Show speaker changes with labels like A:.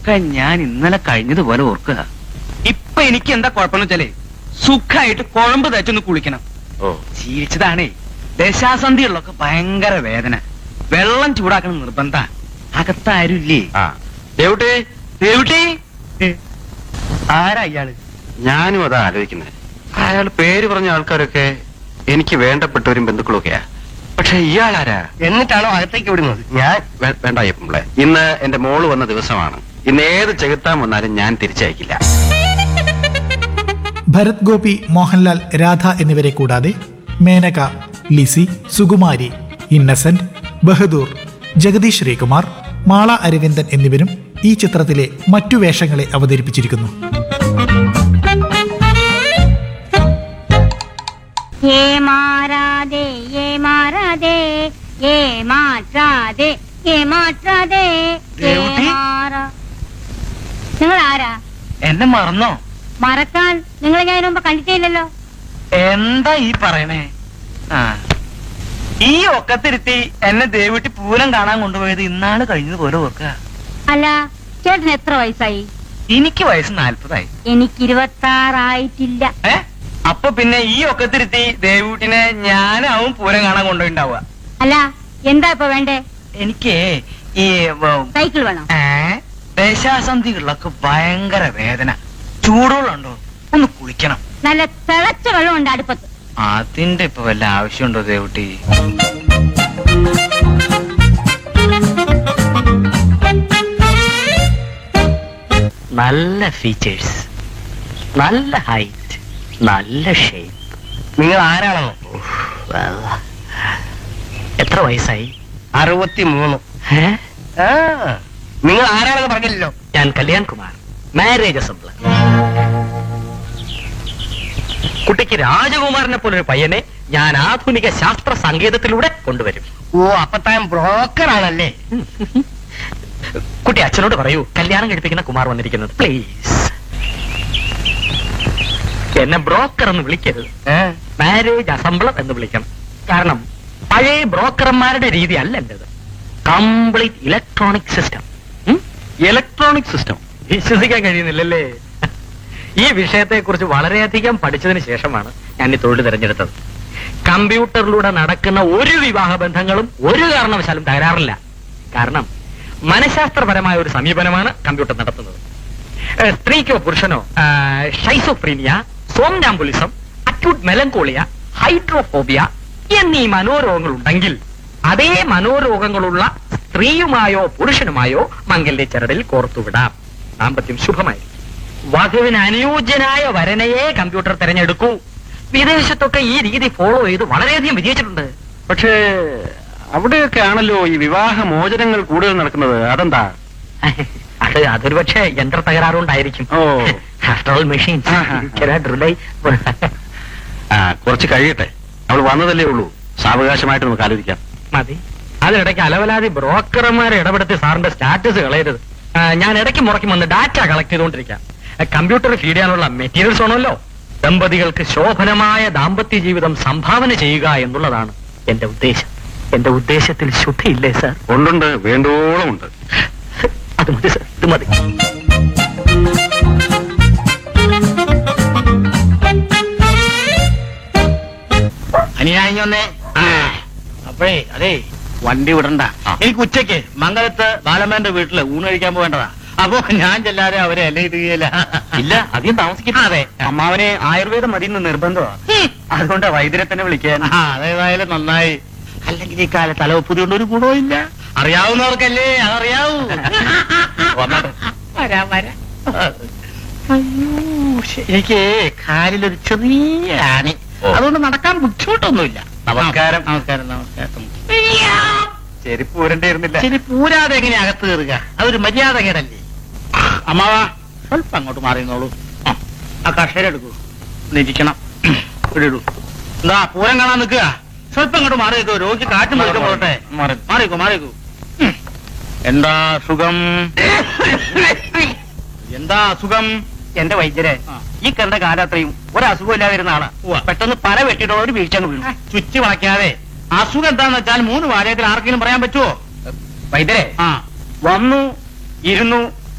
A: ഒക്കെ ഞാൻ ഇന്നലെ കഴിഞ്ഞതുപോലെ ഓർക്കുക ഇപ്പൊ എനിക്ക് എന്താ കുഴപ്പമെന്ന് വെച്ചാലേ സുഖമായിട്ട് കുഴമ്പ് തേച്ചൊന്ന് കുളിക്കണം
B: ഓ
A: ജീവിച്ചതാണേ ദശാസന്ധികളിലൊക്കെ ഭയങ്കര വേദന വെള്ളം ചൂടാക്കണം നിർബന്ധ അകത്താരുല്ലേ
B: ആ ദേവുട്ടി
A: ദേവുട്ടി ആരാ ഇയാള്
B: ഞാനും അതാ ആലോചിക്കുന്നത് അയാൾ പേര് പറഞ്ഞ ആൾക്കാരൊക്കെ എനിക്ക് വേണ്ടപ്പെട്ടവരും ബന്ധുക്കളൊക്കെയാ പക്ഷെ ഇയാളാരാ
C: എന്നിട്ടാണോ അകത്തേക്ക് വിടുന്നത് ഞാൻ
B: വേ- വേണ്ട അയ്യപ്പമ്പിളെ ഇന്ന് എന്റെ മോള് വന്ന ദിവസമാണ് ഇന്ന് ഏത് ചെകുത്താൻ വന്നാലും ഞാൻ തിരിച്ചയക്കില്ല
D: ഭരത് ഗോപി മോഹൻലാൽ രാധ എന്നിവരെ കൂടാതെ മേനക ലിസി സുകുമാരി ഇന്നസെന്റ് ബഹദൂർ ജഗദീഷ് ശ്രീകുമാർ മാള അരവിന്ദൻ എന്നിവരും ഈ ചിത്രത്തിലെ മറ്റു വേഷങ്ങളെ അവതരിപ്പിച്ചിരിക്കുന്നു
E: ഏ മാറാതെ ഏ മാറാതെ ഏ മാറ്റാതെ ഏ മാറ്റാതെ ഏ
A: ദേവുട്ടി?
E: മാറാ നിങ്ങൾ ആരാ
A: എന്നെ മറന്നോ
E: മറക്കാൻ നിങ്ങളെ ഞാൻ ഇതിനു മുമ്പ് കണ്ടിട്ടില്ലല്ലോ
A: എന്താ ഈ പറയണേ ആ ഈ ഒക്കത്തിരുത്തി എന്നെ ദേവിട്ടി പൂരം കാണാൻ കൊണ്ടുപോയത് ഇന്നാള് കഴിഞ്ഞതുപോലെ ഓർക്കുക
E: അല്ല ചേട്ടന് എത്ര വയസ്സായി
A: എനിക്ക് വയസ്സ് നാല്പതായി
E: എനിക്ക് ഇരുപത്തി ആറായിട്ടില്ല
A: ഏ അപ്പൊ പിന്നെ ഈ ഒക്കത്തിരുത്തി ദേവൂട്ടിനെ ഞാനാവും പൂരം കാണാൻ കൊണ്ടുപോയിണ്ടാവുക
E: അല്ല എന്താ ഇപ്പൊ വേണ്ടേ
A: എനിക്ക് ഈ വ-
E: സൈക്കിൾ വേണോ
A: ഏ ദേശാസന്ധികളിലൊക്കെ ഭയങ്കര വേദന ചൂടുവെള്ളമുണ്ടോ ഒന്ന് കുളിക്കണം
E: നല്ല തിളച്ച വെള്ളമുണ്ട് അടുപ്പത്ത്
A: അതിന്റെ ഇപ്പൊ വല്ല ആവശ്യമുണ്ടോ ദേവുട്ടി നല്ല ഫീച്ചേഴ്സ് നല്ല ഹൈറ്റ് നല്ല ഷേപ്പ്
C: നിങ്ങൾ ആരാണെന്നോ
A: എത്ര വയസ്സായി
C: അറുപത്തി മൂന്ന്
A: ഏ?
C: ആ നിങ്ങൾ ആരാണെന്ന് പറഞ്ഞില്ലല്ലോ
A: ഞാൻ കല്യാൺ കുമാർ മാരേജ് അസംബ്ലർ കുട്ടിക്ക് രാജകുമാരനെ പോലൊരു പയ്യനെ ഞാൻ ആധുനിക ശാസ്ത്ര സങ്കേതത്തിലൂടെ കൊണ്ടുവരും
C: ഓ അപ്പൊ താൻ ബ്രോക്കർ ആണല്ലേ
A: കുട്ടി അച്ഛനോട് പറയൂ കല്യാണം കഴിപ്പിക്കുന്ന കുമാർ വന്നിരിക്കുന്നത് പ്ലീസ് എന്നെ ബ്രോക്കർ എന്ന് വിളിക്കരുത് മാരേജ് അസംബ്ലർ എന്ന് വിളിക്കണം കാരണം പഴയ ബ്രോക്കർമാരുടെ രീതി അല്ല എന്റേത് complete electronic system
B: electronic system
A: വിശ്വസിക്കാൻ കഴിയുന്നില്ലല്ലേ ഈ വിഷയത്തെ കുറിച്ച് വളരെയധികം പഠിച്ചതിന് ശേഷമാണ് ഞാൻ ഈ തൊഴിൽ തിരഞ്ഞെടുത്തത് കമ്പ്യൂട്ടറിലൂടെ നടക്കുന്ന ഒരു വിവാഹ ബന്ധങ്ങളും ഒരു കാരണവശാലും തകരാറില്ല കാരണം മനഃശാസ്ത്രപരമായ ഒരു സമീപനമാണ് കമ്പ്യൂട്ടർ നടത്തുന്നത് ഏഹ് സ്ത്രീക്കോ പുരുഷനോ schizophrenia somnambulism acute melancholia hydrophobia എന്നീ മനോരോഗങ്ങൾ ഉണ്ടെങ്കിൽ അതേ മനോരോഗങ്ങളുള്ള സ്ത്രീയുമായോ പുരുഷനുമായോ മംഗല്യ ചരടിൽ കോർത്തുവിടാം ദാമ്പത്യം ശുഭമായി വധുവിന് അനുയോജ്യനായ വരനയെ കമ്പ്യൂട്ടർ തിരഞ്ഞെടുക്കൂ വിദേശത്തൊക്കെ ഈ രീതി ഫോളോ ചെയ്ത് വളരെയധികം വിജയിച്ചിട്ടുണ്ട്
B: പക്ഷേ അവിടെയൊക്കെ ആണല്ലോ ഈ വിവാഹ മോചനങ്ങൾ കൂടുതൽ നടക്കുന്നത് അതെന്താ
A: അത് അതൊരു പക്ഷേ യന്ത്ര തകരാറുകൊണ്ടായിരിക്കും
B: ഓ.
A: ആഫ്റ്റർ ഓൾ മെഷീൻസ്
B: ആഹാ. ആ കുറച്ച് കഴിയട്ടെ അവൾ വന്നതല്ലേ ഉള്ളൂ സാവകാശമായിട്ട് നമുക്ക് ആലോചിക്കാം
A: മതി അതിനിടയ്ക്ക് അലവലാതി ബ്രോക്കർമാരെ ഇടപെടുത്തി സാറിന്റെ സ്റ്റാറ്റസ് കളയരുത് ആ, ഞാൻ ഇടയ്ക്ക് മുറയ്ക്ക് വന്ന് ഡാറ്റ കളക്ട് ചെയ്തുകൊണ്ടിരിക്കാം കമ്പ്യൂട്ടർ ഫീഡ് ചെയ്യാനുള്ള മെറ്റീരിയൽസ് ആണല്ലോ ദമ്പതികൾക്ക് ശോഭനമായ ദാമ്പത്യ ജീവിതം സംഭാവന ചെയ്യുക എന്നുള്ളതാണ് എന്റെ ഉദ്ദേശം എന്റെ ഉദ്ദേശത്തിൽ ശുദ്ധിയില്ലേ സാർ
B: ഉണ്ടുണ്ട് വേണ്ടോളം ഉണ്ട്
A: അത് മതി സാർ ഇത് മതി
C: അനിയാഞ്ഞൊന്നേ അപ്പോഴേ അതെ വണ്ടി വിടണ്ട
B: ആ.
C: എനിക്ക് ഉച്ചയ്ക്ക് മംഗലത്ത് ബാലമ്മന്റെ വീട്ടില് ഊണ് കഴിക്കാൻ പോകേണ്ടതാ അപ്പൊ ഞാൻ ചെല്ലാതെ അവരെ അല്ലേ ഇത് ചെയ്യല
A: ഇല്ല അധികം താമസിക്കില്ല
C: അതെ
B: അമ്മാവനെ ആയുർവേദം മതി എന്ന് നിർബന്ധമാണ് അതുകൊണ്ട് വൈദ്യരെ തന്നെ വിളിക്കാൻ
C: ആ അതേതായാലും നന്നായി അല്ലെങ്കിൽ ഈ കാലത്ത് തലവപ്പുതി കൊണ്ട് ഒരു ഗുണവും ഇല്ല അറിയാവുന്നവർക്കല്ലേ അതറിയാവൂ
B: വന്നാട്ടെ.
C: വരാ വരാ അയ്യോ ശ്ശെ, എനിക്ക് കാലിലൊരു ചെറിയ ആണി
B: ഓ.
C: അതുകൊണ്ട് നടക്കാൻ ബുദ്ധിമുട്ടൊന്നുമില്ല
B: നമസ്കാരം.
C: നമസ്കാരം നമസ്കാരം
B: ചെരുപ്പ് ഊരണ്ടിയിരുന്നില്ല
C: ശരി പൂരാതെ എങ്ങനെ അകത്ത് കയറുക അതൊരു മര്യാദ കേടല്ലേ അമ്മാവാ സ്വല്പം അങ്ങോട്ട് മാറിയുന്നോളൂ ആ, ആ കർഷകർ എടുക്കൂ ഒന്നിരിക്കണം ഇടൂ എന്താ പൂരം കാണാൻ നിൽക്കുക സ്വല്പം അങ്ങോട്ട് മാറി നിൽക്കൂ രോഗി കാറ്റ് മറിക്കാൻ പോകട്ടെ മാറിക്കോ മാറിക്കോ ഉം. എന്താ സുഖം എന്താ അസുഖം
A: എന്റെ വൈദ്യരെ
C: ആ.
A: ഈ കണ്ട കാലത്രയും ഒരു അസുഖം ഇല്ലാതിരുന്ന ആളാ
C: ഉവ്വ.
A: പെട്ടെന്ന് പല വെട്ടിയിട്ടുള്ള ഒരു വീഴ്ച അങ്ങ് വീണു
C: ചുറ്റി വളയ്ക്കാതെ അസുഖം എന്താന്ന് വെച്ചാൽ മൂന്ന് വാചകത്തിൽ ആർക്കെങ്കിലും പറയാൻ പറ്റുമോ
A: വൈദ്യരെ
C: ആ
A: വന്നു ഇരുന്നു